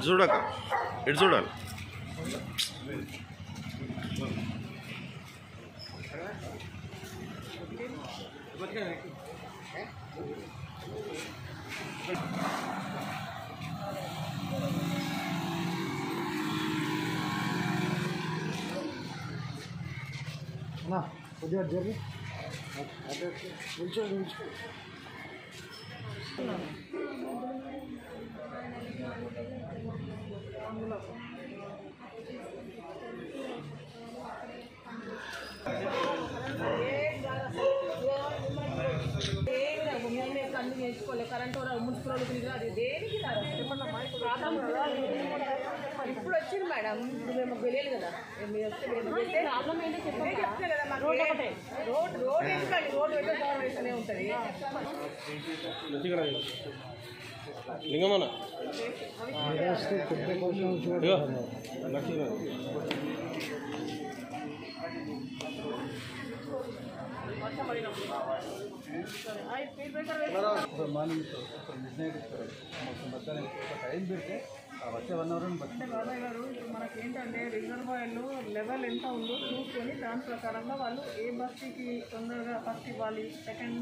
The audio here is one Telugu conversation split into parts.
చూడక ఇటు చూడాలి అన్నా కొద్దిగా జరిగి నిల్చో నిల్చో కళ్ళు నేర్చుకోలే కరెంట్ కూడా మున్సిపల్ అది దేనికి రాదు చెప్పండమ్మా ఇప్పుడు రాదాం కదా ఇప్పుడు వచ్చింది మేడం ఇప్పుడు మేము తెలియదు కదా మీరు వస్తే మేము వెళ్తే ఇదే చెప్తే కదా మాకు ఏ- రోడ్ రోడ్ ఎందుకండి రోడ్ పెట్టే గవర్నమెంట్నే ఉంటుంది లింగమన్న పెద్ద కోసం చూడండి మార్నింగ్ మిడ్ నైట్ మధ్యాహ్నం టైం పెడితే వచ్చే వన్ అవర్ అంటే బాబాయ్ గారు ఇప్పుడు మనకి ఏంటంటే రిజర్వాయర్లో లెవెల్ ఎంత ఉందో చూసుకొని దాని ప్రకారంగా వాళ్ళు ఏ బస్సుకి తొందరగా ఫస్ట్ ఇవ్వాలి సెకండ్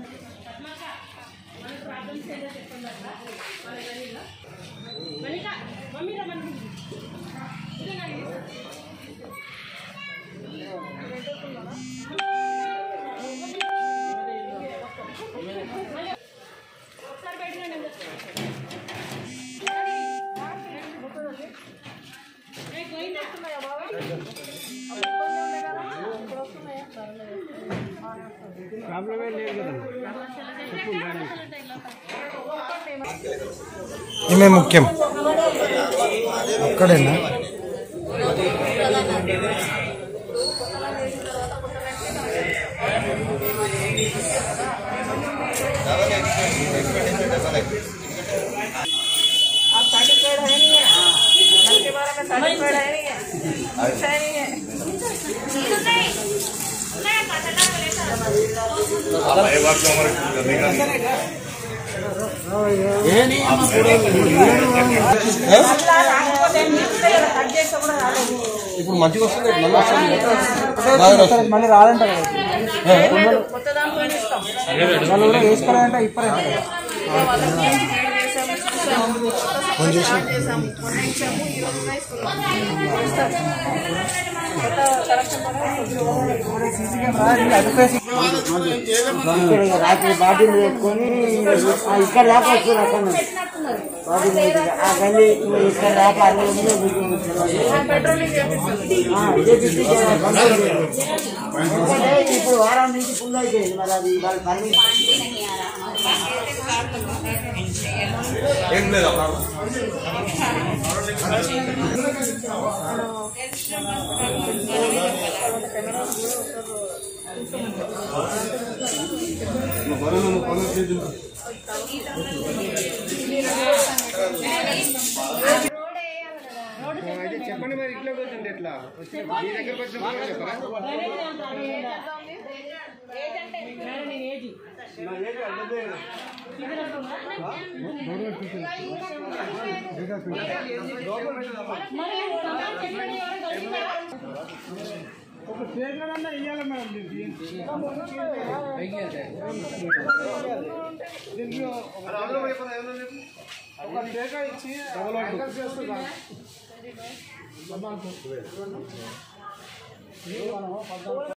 ప్రాబ్లమే లేదు కదా ఈమె ముఖ్యం ఒక్కడేనా आप सर्टिफाइड है नहीं है घर के बारे में सर्टिफाइड है नहीं है कुछ है नहीं है అట్లా రాకపోతే నీకు కట్ చేస్తే కూడా రాలేదు ఇప్పుడు మంచిగా వస్తుంది మళ్ళీ వస్తుంది బాగా వస్తుంది మళ్ళీ రాదంట కదా లేదు, కొత్త దాంట్లో ఇస్తాం వాళ్ళు కూడా వేసుకోవాలంటే ఇప్పుడంట వాళ్ళకి వేడి చేసాము చూసాము కొత్త స్టార్ట్ చేసాము మొన్న ఇచ్చాము ఈ రోజు కూడా ఇస్తున్నాం ఇస్తాం. కొత్త కలెక్షన్ కూడా సీసీ కెమెరా అదుపేసి రాత్రి బాటిల్ పెట్టుకొని ఆ ఇక్కడ దాకా వస్తుంది అక్కడ బాటిల్ పెట్టుకొని ఆ గల్లీ ఇక్కడ దాకా అరవై ఎనిమిది కూర్చొని పెట్రోలింగ్ చేపిస్తుంది ఇదే తీసుకు ఎందుకంటే ఇప్పుడు వారం నుంచి ఫుల్ అయిపోయింది మరి అది వాళ్ళు పర్మిషన్ ఏం లేదా చెప్పండి మరి ఇట్లా కూర్చుంటే ఎట్లా మీ దగ్గరకు వచ్చినప్పుడు చెప్పరా ఒక స్టేట్మెంట్ అన్నా ఇవ్వాలి మేడం దీనికి దీనికి ఒక స్టేట్ ఇచ్చి యాంకర్స్ చేస్తున్నా